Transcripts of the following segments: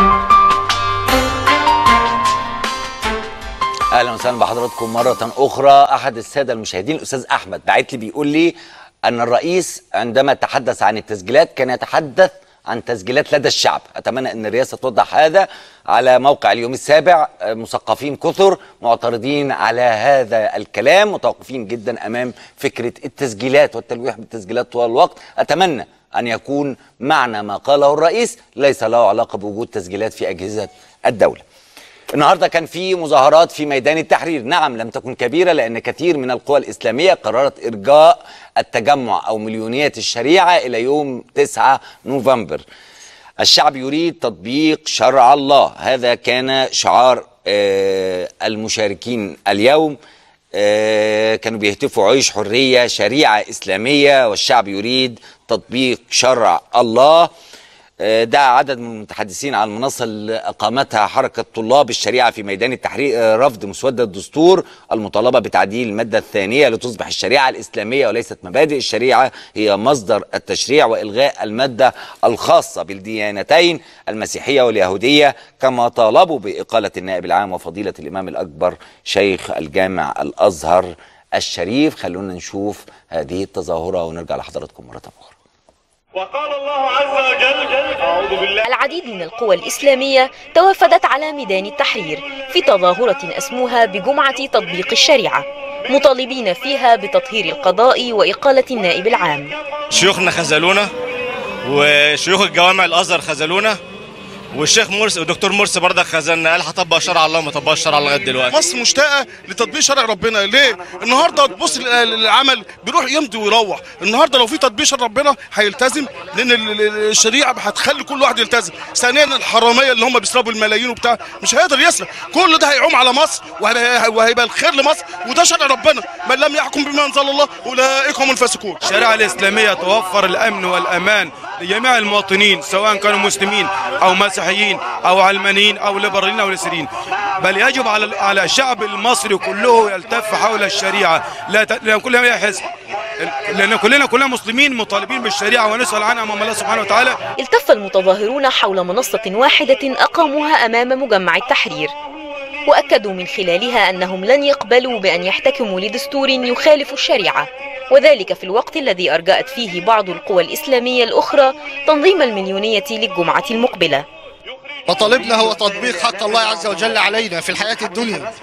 اهلا وسهلا بحضراتكم مره اخرى احد الساده المشاهدين الاستاذ احمد بعت لي بيقول لي ان الرئيس عندما تحدث عن التسجيلات كان يتحدث عن تسجيلات لدى الشعب اتمنى ان الرئاسه توضح هذا على موقع اليوم السابع آه، مثقفين كثر معترضين على هذا الكلام متوقفين جدا امام فكره التسجيلات والتلويح بالتسجيلات طوال الوقت اتمنى ان يكون معنى ما قاله الرئيس ليس له علاقه بوجود تسجيلات في اجهزه الدوله النهارده كان في مظاهرات في ميدان التحرير نعم لم تكن كبيره لان كثير من القوى الاسلاميه قررت ارجاء التجمع او مليونيه الشريعه الى يوم 9 نوفمبر الشعب يريد تطبيق شرع الله هذا كان شعار آه، المشاركين اليوم آه، كانوا بيهتفوا عيش حريه شريعه اسلاميه والشعب يريد تطبيق شرع الله آه، دعا عدد من المتحدثين على المنصة اللي أقامتها حركة طلاب الشريعة في ميدان التحرير آه، رفض مسودة الدستور المطالبة بتعديل المادة الثانية لتصبح الشريعة الإسلامية وليست مبادئ الشريعة هي مصدر التشريع وإلغاء المادة الخاصة بالديانتين المسيحية واليهودية كما طالبوا بإقالة النائب العام وفضيلة الإمام الأكبر شيخ الجامع الأزهر الشريف خلونا نشوف هذه التظاهرة ونرجع لحضراتكم مرة أخرى وقال الله عز وجل أعوذ بالله العديد من القوى الإسلامية توافدت على ميدان التحرير في تظاهرة أسموها بجمعة تطبيق الشريعة مطالبين فيها بتطهير القضاء وإقالة النائب العام شيوخنا خذلونا وشيوخ الجوامع الازهر خذلونا والشيخ مرسي والدكتور مرسي برضك خذلنا قال هطبق شرع الله وما طبقش شرع الله لغايه دلوقتي مصر مشتاقه لتطبيق شرع ربنا ليه النهارده تبص لل- للعمل بيروح يمضي ويروح النهارده لو في تطبيق شرع ربنا هيلتزم لان ال- ال- الشريعه هتخلي كل واحد يلتزم ثانيا الحراميه اللي هم بيسرقوا الملايين وبتاع مش هيقدر يسرق كل ده هيعوم على مصر وهيبقى وهيبقى الخير لمصر وده شرع ربنا من لم يحكم بما انزل الله اولئك هم الفاسقون الشريعة الإسلامية توفر الأمن والأمان لجميع المواطنين سواء كانوا مسلمين أو مسيحيين أو علمانيين أو ليبراليين أو يساريين بل يجب على على الشعب المصري كله يلتف حول الشريعة لا ت... لأن كلنا يحس لأن كلنا كلنا مسلمين مطالبين بالشريعة ونسأل عنها أمام الله سبحانه وتعالى التف المتظاهرون حول منصة واحدة أقاموها أمام مجمع التحرير وأكدوا من خلالها أنهم لن يقبلوا بأن يحتكموا لدستور يخالف الشريعة وذلك في الوقت الذي أرجأت فيه بعض القوى الإسلامية الأخرى تنظيم المليونية للجمعة المقبلة وطالبنا هو تطبيق حق الله عز وجل علينا في الحياة الدنيا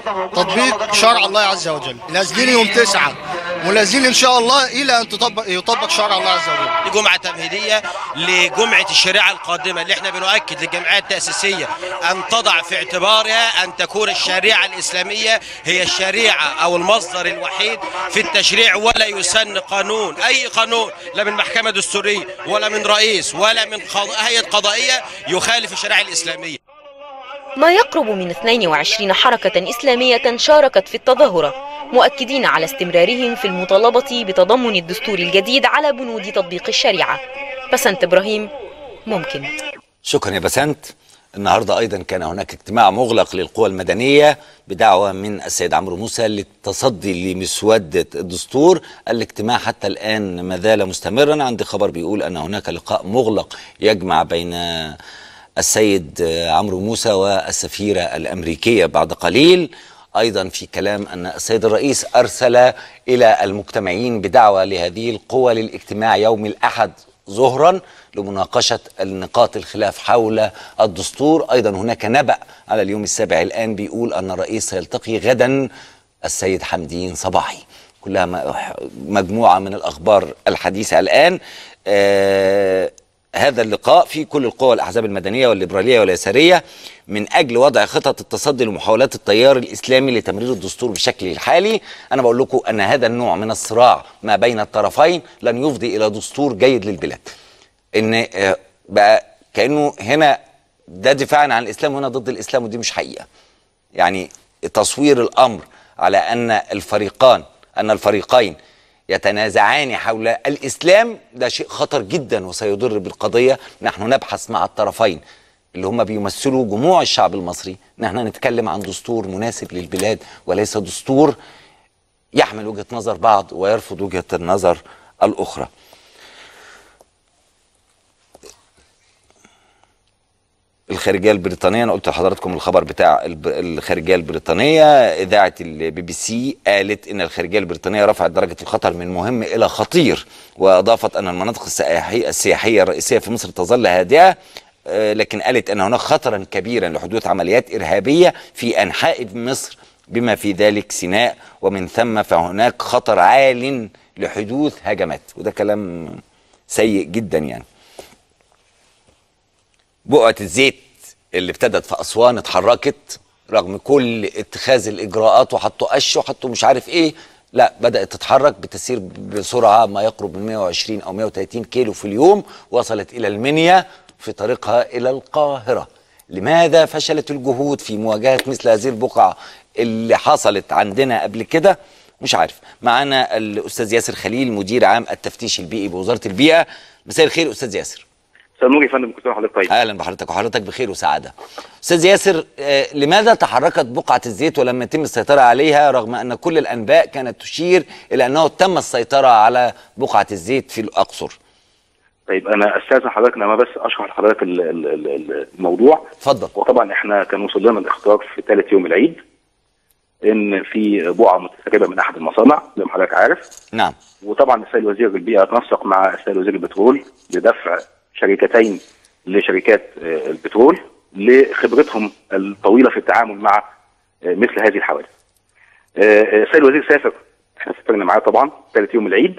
تطبيق شرع الله عز وجل نازلين يوم تسعة ونازلين إن شاء الله إلى أن تطبق يطبق شرع الله عز وجل جمعة تمهيدية لجمعة الشريعة القادمة اللي احنا بنؤكد للجمعية التأسيسية أن تضع في اعتبارها أن تكون الشريعة الإسلامية هي الشريعة أو المصدر الوحيد في التشريع ولا يسن قانون أي قانون لا من محكمة دستورية ولا من رئيس ولا من قض- هيئة قضائية يخالف الشريعة الإسلامية ما يقرب من 22 حركة إسلامية شاركت في التظاهرة مؤكدين على استمرارهم في المطالبة بتضمن الدستور الجديد على بنود تطبيق الشريعة بسنت إبراهيم ممكن شكرا يا بسنت النهارده ايضا كان هناك اجتماع مغلق للقوى المدنيه بدعوه من السيد عمرو موسى للتصدي لمسوده الدستور الاجتماع حتى الان ما زال مستمرا عندي خبر بيقول ان هناك لقاء مغلق يجمع بين السيد عمرو موسى والسفيره الامريكيه بعد قليل ايضا في كلام ان السيد الرئيس ارسل الى المجتمعين بدعوه لهذه القوى للاجتماع يوم الاحد ظهرا لمناقشة النقاط الخلاف حول الدستور أيضا هناك نبأ على اليوم السابع الآن بيقول أن الرئيس سيلتقي غدا السيد حمدين صباحي كلها م- مجموعة من الأخبار الحديثة الآن آه هذا اللقاء في كل القوى الأحزاب المدنية والليبرالية واليسارية من أجل وضع خطط التصدي لمحاولات التيار الإسلامي لتمرير الدستور بشكله الحالي أنا بقول لكم أن هذا النوع من الصراع ما بين الطرفين لن يفضي إلى دستور جيد للبلاد ان آه، بقى كانه هنا ده دفاعا عن الاسلام وهنا ضد الاسلام ودي مش حقيقه يعني تصوير الامر على ان الفريقان ان الفريقين يتنازعان حول الاسلام ده شيء خطر جدا وسيضر بالقضيه نحن نبحث مع الطرفين اللي هم بيمثلوا جموع الشعب المصري ان احنا نتكلم عن دستور مناسب للبلاد وليس دستور يحمل وجهه نظر بعض ويرفض وجهه النظر الاخرى الخ... الخارجيه البريطانيه انا قلت لحضراتكم الخبر بتاع الب- الخارجيه البريطانيه اذاعه البي بي سي قالت ان الخارجيه البريطانيه رفعت درجه الخطر من مهم الى خطير واضافت ان المناطق السياحيه السياحيه الرئيسيه في مصر تظل هادئه آه، لكن قالت ان هناك خطرا كبيرا لحدوث عمليات ارهابيه في انحاء مصر بما في ذلك سيناء ومن ثم فهناك خطر عال لحدوث هجمات وده كلام سيء جدا يعني بقعة الزيت اللي ابتدت في أسوان اتحركت رغم كل اتخاذ الإجراءات وحطوا قش وحطوا مش عارف إيه لا بدأت تتحرك بتسير بسرعة ما يقرب من 120 أو 130 كيلو في اليوم وصلت إلى المنيا في طريقها إلى القاهرة لماذا فشلت الجهود في مواجهة مثل هذه البقعة اللي حصلت عندنا قبل كده مش عارف معانا الأستاذ ياسر خليل مدير عام التفتيش البيئي بوزارة البيئة مساء الخير أستاذ ياسر استاذ نور يا فندم كل سنه وحضرتك طيب اهلا بحضرتك وحضرتك بخير وسعاده. استاذ ياسر آه، لماذا تحركت بقعه الزيت ولم يتم السيطره عليها رغم ان كل الانباء كانت تشير الى انه تم السيطره على بقعه الزيت في الاقصر؟ طيب انا استاذن حضرتك لما بس اشرح لحضرتك ال- ال- ال- الموضوع اتفضل وطبعا احنا كان وصل لنا الاخبار في ثالث يوم العيد ان في بقعه متسربه من احد المصانع زي ما حضرتك عارف نعم وطبعا السيد وزير البيئه تنسق مع السيد وزير البترول لدفع شركتين لشركات آه، البترول لخبرتهم الطويله في التعامل مع آه، مثل هذه الحوادث. آه، آه، السيد الوزير سافر احنا سافرنا معاه طبعا ثالث يوم العيد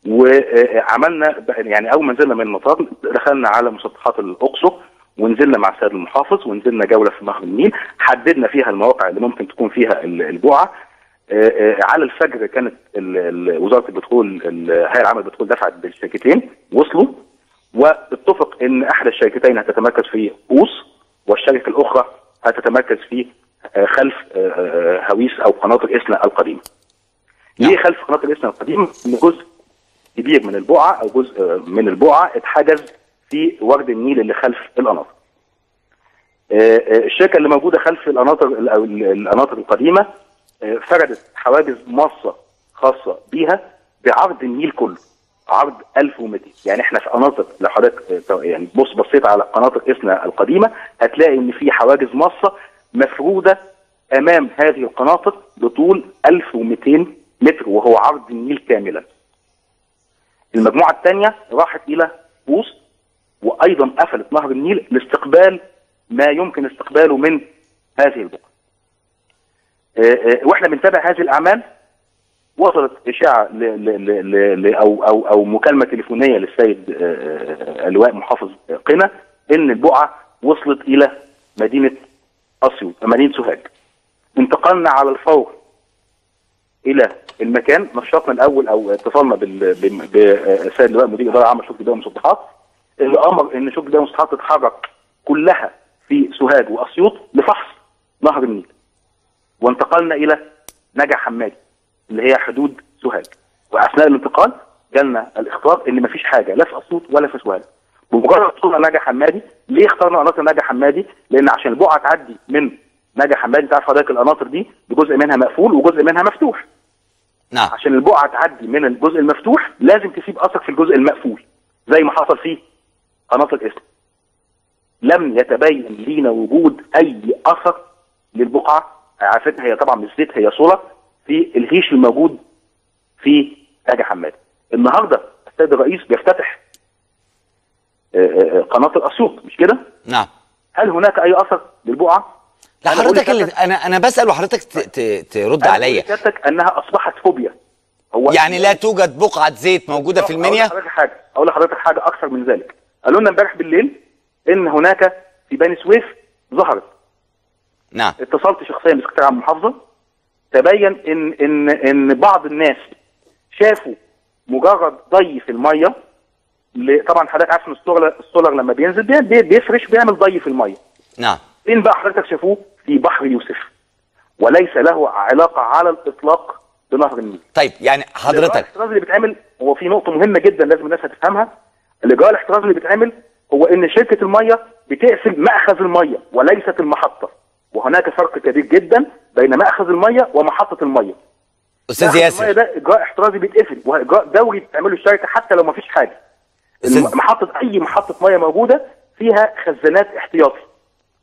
وعملنا يعني اول ما نزلنا من المطار دخلنا على مسطحات الاقصر ونزلنا مع السيد المحافظ ونزلنا جوله في نهر النيل حددنا فيها المواقع اللي ممكن تكون فيها ال- البقعه آه، آه، على الفجر كانت ال- ال- وزاره البترول ال- هيئه العامه للبترول دفعت بالشركتين وصلوا واتفق ان احدى الشركتين هتتمركز في قوس والشركه الاخرى هتتمركز في آه، خلف آه، آه، هويس او قناه الاسنا القديمه. ليه خلف قناه الاسنا القديمه؟ ان جزء كبير من البقعه او جزء آه، من البقعه اتحجز في ورد النيل اللي خلف القناطر. آه، آه، الشركه اللي موجوده خلف القناطر او ال- القناطر القديمه آه، فردت حواجز مصه خاصه بيها بعرض النيل كله عرض 1200 يعني احنا في قناطر لو حضرتك آه، يعني بص بصيت على قناطر اسنا القديمه هتلاقي ان في حواجز مصه مفروده امام هذه القناطر بطول 1200 متر وهو عرض النيل كاملا. المجموعه الثانيه راحت الى قوس وايضا قفلت نهر النيل لاستقبال ما يمكن استقباله من هذه البقعه. آه، آه، واحنا بنتابع هذه الاعمال وصلت اشاعه ل ل ل ل ل او او او مكالمه تليفونيه للسيد آه، آه، اللواء محافظ قنا ان البقعه وصلت الى مدينه اسيوط مدينه سوهاج. انتقلنا على الفور الى المكان نشطنا الاول او اتصلنا بال- بم- بالسيد اللواء مدير اداره عامه شرطه البيئه والمسطحات اللي امر ان شرطه البيئه والمسطحات تتحرك كلها في سوهاج واسيوط لفحص نهر النيل. وانتقلنا الى نجع حمادي اللي هي حدود سوهاج واثناء الانتقال جالنا الاخبار ان مفيش حاجه لا في اسيوط ولا في سوهاج بمجرد وصولنا نجع حمادي ليه اخترنا قناطر نجع حمادي؟ لان عشان البقعه تعدي من نجع حمادي تعرف حضرتك القناطر دي بجزء منها مقفول وجزء منها مفتوح نعم عشان البقعه تعدي من الجزء المفتوح لازم تسيب اثر في الجزء المقفول زي ما حصل في قناه الاسم لم يتبين لينا وجود اي اثر للبقعه عارفتها هي طبعا مش زيت هي صوره في الهيش الموجود في نجع حمادي النهارده السيد الرئيس بيفتتح آه، آه، قناه الاسيوط مش كده؟ نعم هل هناك اي اثر للبقعه؟ لا أنا بقول حضرتك اللي لسيادتك- انا انا بسال وحضرتك ت- ت- ترد أنا عليا بقول لسيادتك انها اصبحت فوبيا هو يعني لا توجد بقعه زيت موجوده في اقول المنيا لحضرتك حاجه اقول لحضرتك حاجه اكثر من ذلك قالوا لنا امبارح بالليل ان هناك في بني سويف ظهرت نعم اتصلت شخصيا بسكرتير عام المحافظه تبين ان ان ان بعض الناس شافوا مجرد ضي في الميه ل- طبعا حضرتك عارف ان السولر السولر لما بينزل بي- بي- بيفرش بيعمل ضي في الميه نعم فين بقى حضرتك شافوه في بحر يوسف وليس له علاقه على الاطلاق بنهر النيل طيب يعني الاجراء حضرتك الاحترازي اللي بيتعمل هو في نقطه مهمه جدا لازم الناس هتفهمها الاجراء الاحترازي اللي بيتعمل هو ان شركه الميه بتقفل مأخذ الميه وليست المحطه وهناك فرق كبير جدا بين مأخذ الميه ومحطه الميه استاذ مأخذ الميه ياسر ده اجراء احترازي بيتقفل واجراء دوري بتعمله الشركه حتى لو ما فيش حاجه أستاذ- محطه اي محطه ميه موجوده فيها خزانات احتياطي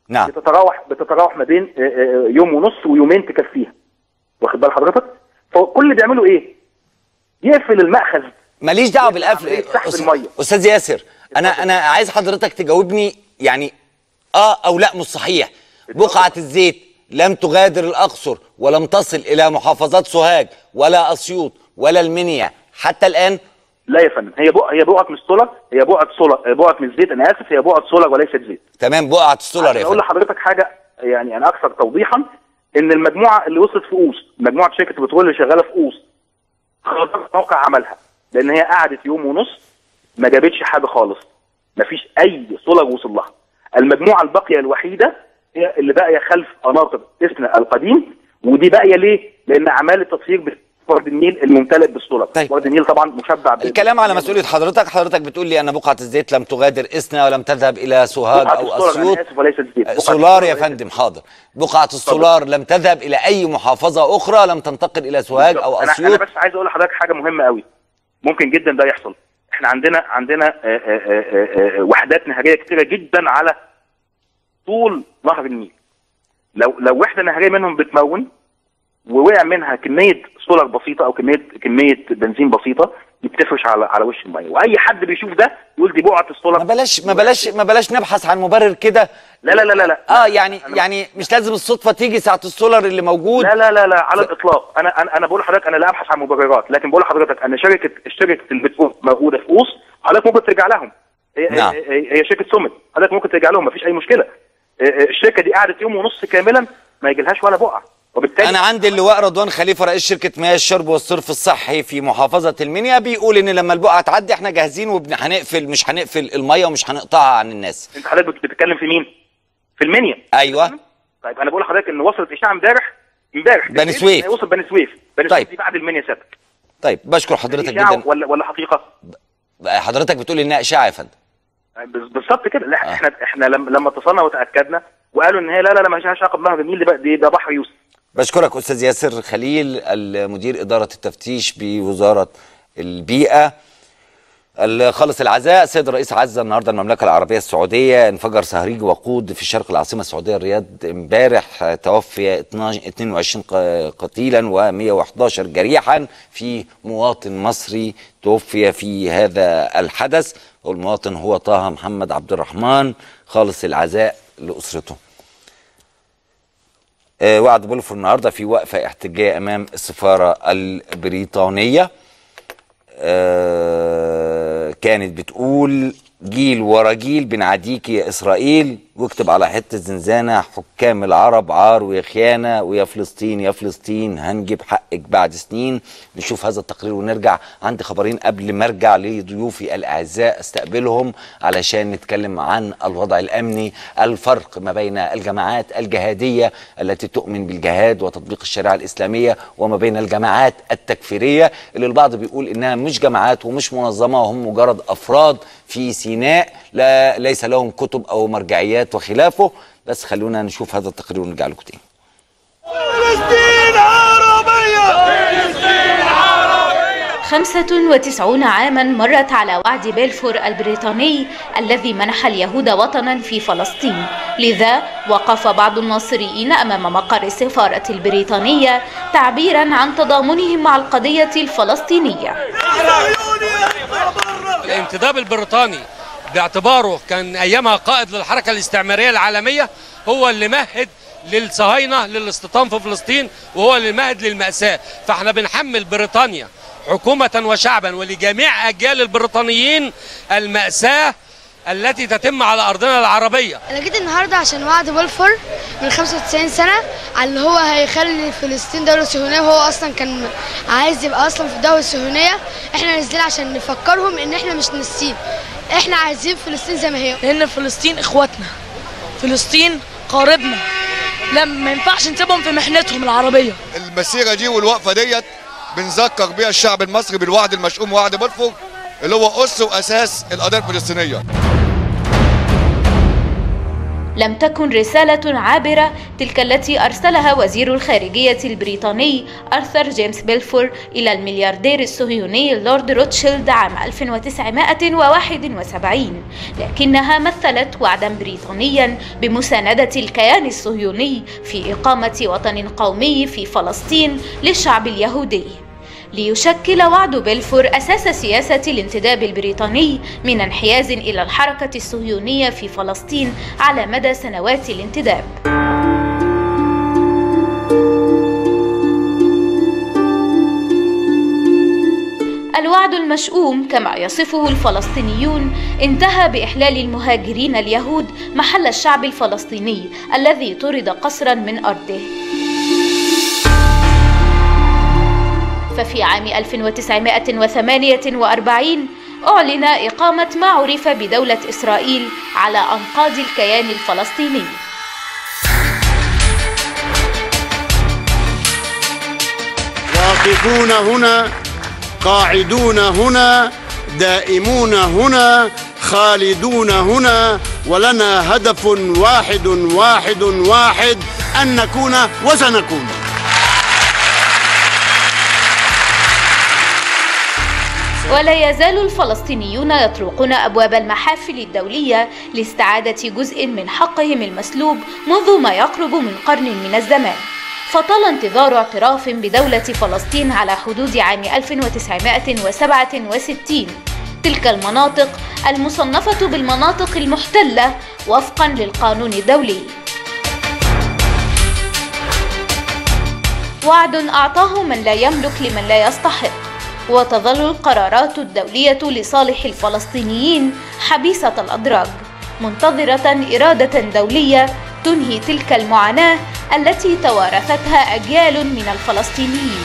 نعم بتتراوح بتتراوح ما بين آه، آه، يوم ونص ويومين تكفيها واخد بال حضرتك فكل اللي بيعملوا ايه يقفل المأخذ ماليش دعوه بالقفل عملية سحب أس- المية. استاذ ياسر انا انا عايز حضرتك تجاوبني يعني اه او لا مش صحيح بقعه الزيت لم تغادر الاقصر ولم تصل الى محافظات سوهاج ولا اسيوط ولا المنيا حتى الان لا يا فندم هي بقعه هي بقعه مش سولر هي بقعه سولر بقعه مش زيت انا اسف هي بقعه سولر وليست زيت تمام بقعه السولار عشان يا اقول فندم لحضرتك حاجه يعني انا اكثر توضيحا ان المجموعه اللي وصلت في قوس مجموعه شركه البترول اللي شغاله في قوس خرجت موقع عملها لان هي قعدت يوم ونص ما جابتش حاجه خالص ما فيش اي سولر وصل لها المجموعه الباقيه الوحيده هي اللي باقيه خلف قناطر اسنا القديم ودي باقيه ليه؟ لان اعمال التطهير بورد النيل الممتلئ بالسولر طيب. بورد النيل طبعا مشبع ب- الكلام على مسؤوليه حضرتك حضرتك بتقول لي ان بقعه الزيت لم تغادر اسنا ولم تذهب الى سوهاج بقعة او السولر، اسيوط انا اسف وليست زيت بقعة سولار يا السولر فندم حاضر بقعه السولار لم تذهب الى اي محافظه اخرى لم تنتقل الى سوهاج او انا انا اسيوط بس عايز اقول لحضرتك حاجه مهمه قوي ممكن جدا ده يحصل احنا عندنا عندنا آه، آه، آه، آه، وحدات نهريه كتيره جدا على طول نهر النيل لو لو وحده نهريه منهم بتمون ووقع منها كميه سولار بسيطه او كميه كميه بنزين بسيطه دي بتفرش على على وش الميه واي حد بيشوف ده يقول دي بقعه السولار ما بلاش ما بلاش ما بلاش نبحث عن مبرر كده لا لا لا لا لا اه يعني يعني مش لازم الصدفه تيجي ساعه السولار اللي موجود لا لا لا لا على الاطلاق انا انا انا بقول لحضرتك انا لا ابحث عن مبررات لكن بقول لحضرتك ان شركه شركه البترول موجوده في قوس حضرتك ممكن ترجع لهم هي نعم. هي, هي شركه سومت حضرتك ممكن ترجع لهم مفيش اي مشكله آه، آه، الشركه دي قعدت يوم ونص كاملا ما يجيلهاش ولا بقعه وبالتالي انا عندي اللواء رضوان خليفه رئيس شركه مياه الشرب والصرف الصحي في محافظه المنيا بيقول ان لما البقعه تعدي احنا جاهزين وهنقفل مش هنقفل الميه ومش هنقطعها عن الناس انت حضرتك بت- بتتكلم في مين؟ في المنيا ايوه طيب انا بقول لحضرتك ان وصلت اشاعه امبارح امبارح بني سويف. هي وصل بني سويف بني طيب. سويف دي بعد المنيا سابك طيب بشكر حضرتك اشاعه جدا ولا ولا حقيقه؟ حضرتك بتقول انها اشاعه يا فندم بز- بالظبط كده لا احنا احنا لما لما اتصلنا وتاكدنا وقالوا ان هي لا لا لا ما لهاش علاقه بنهر النيل ده بقى- دي ده بحر يوسف بشكرك استاذ ياسر خليل المدير اداره التفتيش بوزاره البيئه خالص العزاء سيد الرئيس عزة النهارده المملكه العربيه السعوديه انفجر صهريج وقود في شرق العاصمه السعوديه الرياض امبارح توفي 12 22 ق- قتيلا و111 جريحا في مواطن مصري توفي في هذا الحدث والمواطن هو طه محمد عبد الرحمن خالص العزاء لاسرته آه، وعد بولفور النهارده في وقفه احتجاجيه امام السفاره البريطانيه آه، كانت بتقول جيل ورا جيل بنعاديك يا اسرائيل واكتب على حته زنزانه حكام العرب عار ويا خيانه ويا فلسطين يا فلسطين هنجيب حقك بعد سنين نشوف هذا التقرير ونرجع عندي خبرين قبل ما ارجع لضيوفي الاعزاء استقبلهم علشان نتكلم عن الوضع الامني الفرق ما بين الجماعات الجهاديه التي تؤمن بالجهاد وتطبيق الشريعه الاسلاميه وما بين الجماعات التكفيريه اللي البعض بيقول انها مش جماعات ومش منظمه وهم مجرد افراد في سيناء لا ليس لهم كتب او مرجعيات وخلافه بس خلونا نشوف هذا التقرير ونرجع لكم تاني فلسطين عربية 95 عاما مرت على وعد بلفور البريطاني الذي منح اليهود وطنا في فلسطين لذا وقف بعض الناصريين أمام مقر السفارة البريطانية تعبيرا عن تضامنهم مع القضية الفلسطينية الانتداب البريطاني باعتباره كان ايامها قائد للحركه الاستعماريه العالميه هو اللي مهد للصهاينه للاستيطان في فلسطين وهو اللي مهد للماساه فاحنا بنحمل بريطانيا حكومه وشعبا ولجميع اجيال البريطانيين الماساه التي تتم على ارضنا العربيه انا جيت النهارده عشان وعد بولفور من 95 سنه على اللي هو هيخلي فلسطين دوله صهيونيه وهو اصلا كان عايز يبقى اصلا في الدوله الصهيونيه احنا نازلين عشان نفكرهم ان احنا مش ناسيين احنا عايزين فلسطين زي ما هي لان فلسطين اخواتنا فلسطين قاربنا لا ما ينفعش نسيبهم في محنتهم العربيه المسيره دي والوقفه ديت بنذكر بيها الشعب المصري بالوعد المشؤوم وعد بلفور اللي هو اس واساس القضيه الفلسطينيه لم تكن رسالة عابرة تلك التي أرسلها وزير الخارجية البريطاني أرثر جيمس بيلفور إلى الملياردير الصهيوني لورد روتشيلد عام 1971 لكنها مثلت وعدا بريطانيا بمساندة الكيان الصهيوني في إقامة وطن قومي في فلسطين للشعب اليهودي ليشكل وعد بلفور أساس سياسة الانتداب البريطاني من انحياز إلى الحركة الصهيونية في فلسطين على مدى سنوات الانتداب. الوعد المشؤوم كما يصفه الفلسطينيون انتهى بإحلال المهاجرين اليهود محل الشعب الفلسطيني الذي طرد قسرا من أرضه. ففي عام 1948 أعلن إقامة ما عرف بدولة إسرائيل على أنقاض الكيان الفلسطيني واقفون هنا قاعدون هنا دائمون هنا خالدون هنا ولنا هدف واحد واحد واحد أن نكون وسنكون ولا يزال الفلسطينيون يطرقون أبواب المحافل الدولية لاستعادة جزء من حقهم المسلوب منذ ما يقرب من قرن من الزمان فطال انتظار اعتراف بدولة فلسطين على حدود عام 1967 تلك المناطق المصنفة بالمناطق المحتلة وفقا للقانون الدولي وعد أعطاه من لا يملك لمن لا يستحق وتظل القرارات الدولية لصالح الفلسطينيين حبيسة الأدراج منتظرة إرادة دولية تنهي تلك المعاناة التي توارثتها أجيال من الفلسطينيين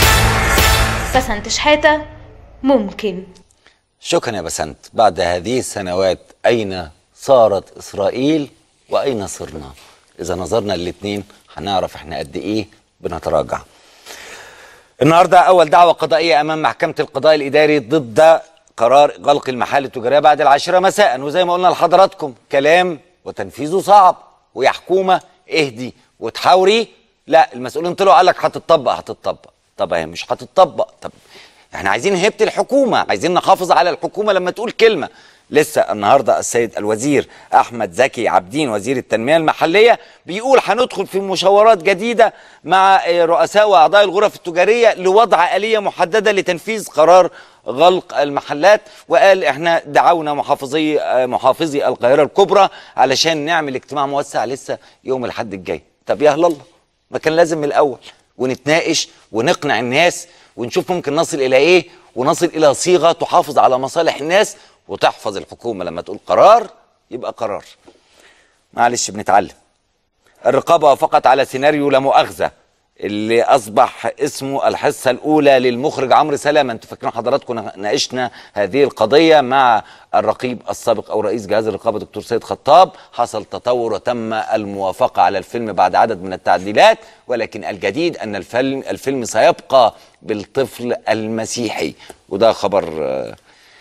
بسنت شحاتة ممكن شكرا يا بسنت بعد هذه السنوات أين صارت إسرائيل وأين صرنا إذا نظرنا الاثنين هنعرف احنا قد إيه بنتراجع النهارده اول دعوه قضائيه امام محكمه القضاء الاداري ضد قرار غلق المحال التجاريه بعد العاشره مساء وزي ما قلنا لحضراتكم كلام وتنفيذه صعب ويا حكومه اهدي وتحاوري لا المسؤولين طلعوا قال لك هتطبق هتطبق طب هي مش هتطبق طب احنا عايزين هيبه الحكومه عايزين نحافظ على الحكومه لما تقول كلمه لسه النهارده السيد الوزير احمد زكي عابدين وزير التنميه المحليه بيقول هندخل في مشاورات جديده مع رؤساء واعضاء الغرف التجاريه لوضع اليه محدده لتنفيذ قرار غلق المحلات وقال احنا دعونا محافظي محافظي القاهره الكبرى علشان نعمل اجتماع موسع لسه يوم الاحد الجاي طب يا الله ما كان لازم من الاول ونتناقش ونقنع الناس ونشوف ممكن نصل الى ايه ونصل الى صيغه تحافظ على مصالح الناس وتحفظ الحكومه لما تقول قرار يبقى قرار معلش بنتعلم الرقابه وافقت على سيناريو لا مؤاخذه اللي اصبح اسمه الحصه الاولى للمخرج عمرو سلامه انتوا فاكرين حضراتكم ناقشنا هذه القضيه مع الرقيب السابق او رئيس جهاز الرقابه دكتور سيد خطاب حصل تطور وتم الموافقه على الفيلم بعد عدد من التعديلات ولكن الجديد ان الفيلم الفيلم سيبقى بالطفل المسيحي وده خبر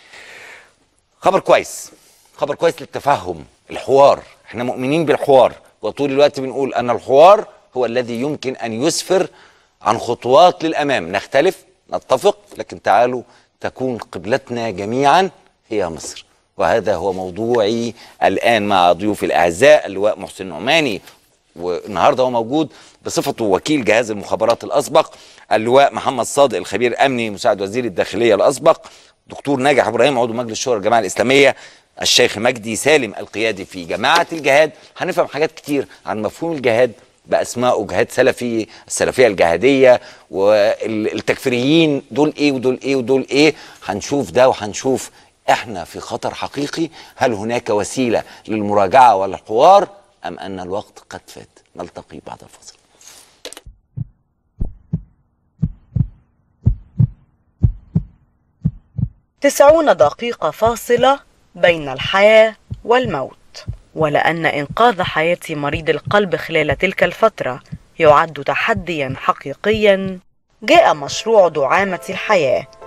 خبر كويس خبر كويس للتفهم الحوار احنا مؤمنين بالحوار وطول الوقت بنقول ان الحوار هو الذي يمكن ان يسفر عن خطوات للامام نختلف نتفق لكن تعالوا تكون قبلتنا جميعا هي مصر وهذا هو موضوعي الان مع ضيوفي الاعزاء اللواء محسن نعماني والنهارده هو موجود بصفته وكيل جهاز المخابرات الاسبق اللواء محمد صادق الخبير امني مساعد وزير الداخليه الاسبق دكتور ناجح ابراهيم عضو مجلس شورى الجماعه الاسلاميه الشيخ مجدي سالم القيادي في جماعه الجهاد هنفهم حاجات كتير عن مفهوم الجهاد باسمائه جهاد سلفي السلفيه الجهاديه والتكفيريين دول ايه ودول ايه ودول ايه هنشوف ده وهنشوف احنا في خطر حقيقي هل هناك وسيله للمراجعه والحوار ام ان الوقت قد فات نلتقي بعد الفصل تسعون دقيقة فاصلة بين الحياة والموت ولأن إنقاذ حياة مريض القلب خلال تلك الفترة يعد تحديا حقيقيا جاء مشروع دعامة الحياة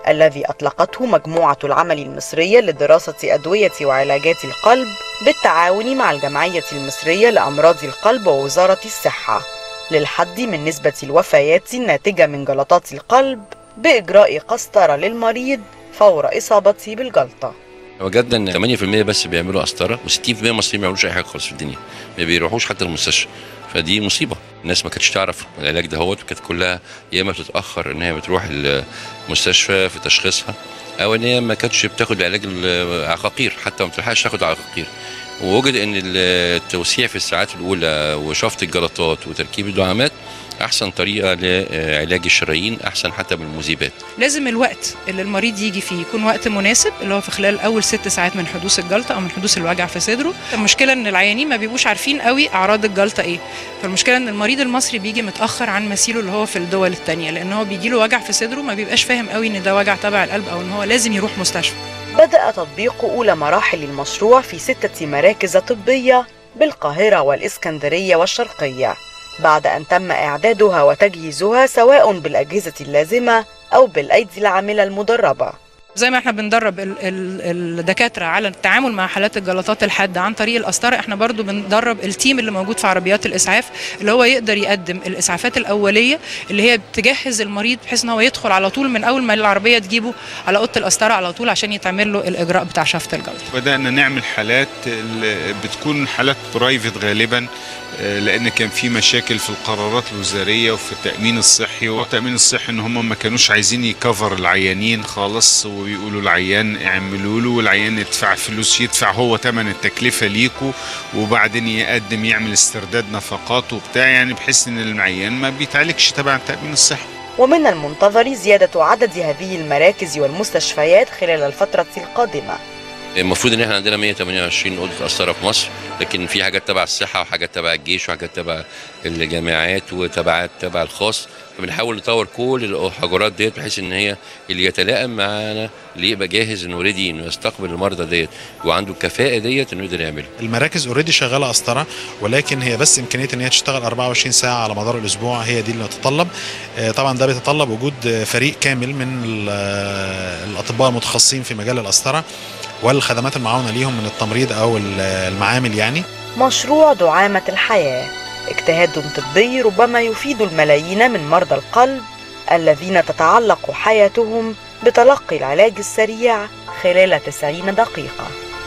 الذي أطلقته مجموعة العمل المصرية لدراسة أدوية وعلاجات القلب بالتعاون مع الجمعية المصرية لأمراض القلب ووزارة الصحة للحد من نسبة الوفيات الناتجة من جلطات القلب بإجراء قسطرة للمريض فور إصابته بالجلطة وجدنا ان 8% بس بيعملوا قسطره و60% من المصريين ما بيعملوش اي حاجه خالص في الدنيا ما بيروحوش حتى المستشفى فدي مصيبه الناس ما كانتش تعرف العلاج ده هو كانت كلها يا اما بتتاخر ان هي بتروح المستشفى في تشخيصها او ان هي ما كانتش بتاخد علاج العقاقير حتى ما بتلحقش تاخد عقاقير ووجد ان التوسيع في الساعات الاولى وشفط الجلطات وتركيب الدعامات احسن طريقه لعلاج الشرايين احسن حتى من المذيبات لازم الوقت اللي المريض يجي فيه يكون وقت مناسب اللي هو في خلال اول ست ساعات من حدوث الجلطه او من حدوث الوجع في صدره المشكله ان العيانين ما بيبقوش عارفين قوي اعراض الجلطه ايه فالمشكله ان المريض المصري بيجي متاخر عن مثيله اللي هو في الدول الثانيه لان هو بيجي له وجع في صدره ما بيبقاش فاهم قوي ان ده وجع تبع القلب او ان هو لازم يروح مستشفى بدأ تطبيق أولى مراحل المشروع في ستة مراكز طبية بالقاهرة والإسكندرية والشرقية بعد أن تم إعدادها وتجهيزها سواء بالأجهزة اللازمة أو بالأيدي العاملة المدربة زي ما احنا بندرب ال- ال- الدكاتره على التعامل مع حالات الجلطات الحاده عن طريق القسطره احنا برضو بندرب التيم اللي موجود في عربيات الاسعاف اللي هو يقدر يقدم الاسعافات الاوليه اللي هي بتجهز المريض بحيث ان هو يدخل على طول من اول ما العربيه تجيبه على اوضه القسطره على طول عشان يتعمل له الاجراء بتاع شفط الجلطه بدأنا نعمل حالات ال- بتكون حالات برايفت غالبا آه، لان كان في مشاكل في القرارات الوزاريه وفي التامين الصحي والتامين الصحي ان هم ما كانوش عايزين يكفر العيانين خالص ويقولوا العيان اعملوا له والعيان يدفع فلوس يدفع هو ثمن التكلفه ليكوا وبعدين يقدم يعمل استرداد نفقات وبتاع يعني بحيث ان العيان ما بيتعالجش تبع التامين الصحي ومن المنتظر زيادة عدد هذه المراكز والمستشفيات خلال الفترة القادمة المفروض ان احنا عندنا 128 اوضه قسطره في مصر لكن في حاجات تبع الصحه وحاجات تبع الجيش وحاجات تبع الجامعات وتبعات تبع الخاص فبنحاول نطور كل الحجرات ديت بحيث ان هي اللي يتلائم معانا اللي يبقى جاهز انه ريدي انه يستقبل المرضى ديت وعنده الكفاءه ديت انه يقدر يعملها المراكز اوريدي شغاله قسطره ولكن هي بس امكانيه ان هي تشتغل 24 ساعه على مدار الاسبوع هي دي اللي تتطلب آه، طبعا ده بيتطلب وجود آه، فريق كامل من ال- آه، الاطباء المتخصصين في مجال القسطره والخدمات المعاونه ليهم من التمريض او ال- المعامل يعني مشروع دعامة الحياة اجتهاد طبي ربما يفيد الملايين من مرضى القلب الذين تتعلق حياتهم بتلقي العلاج السريع خلال 90 دقيقة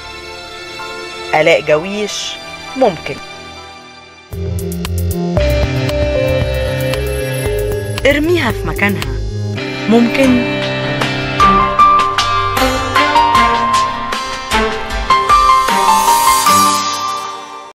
آلاء جويش ممكن ارميها في مكانها ممكن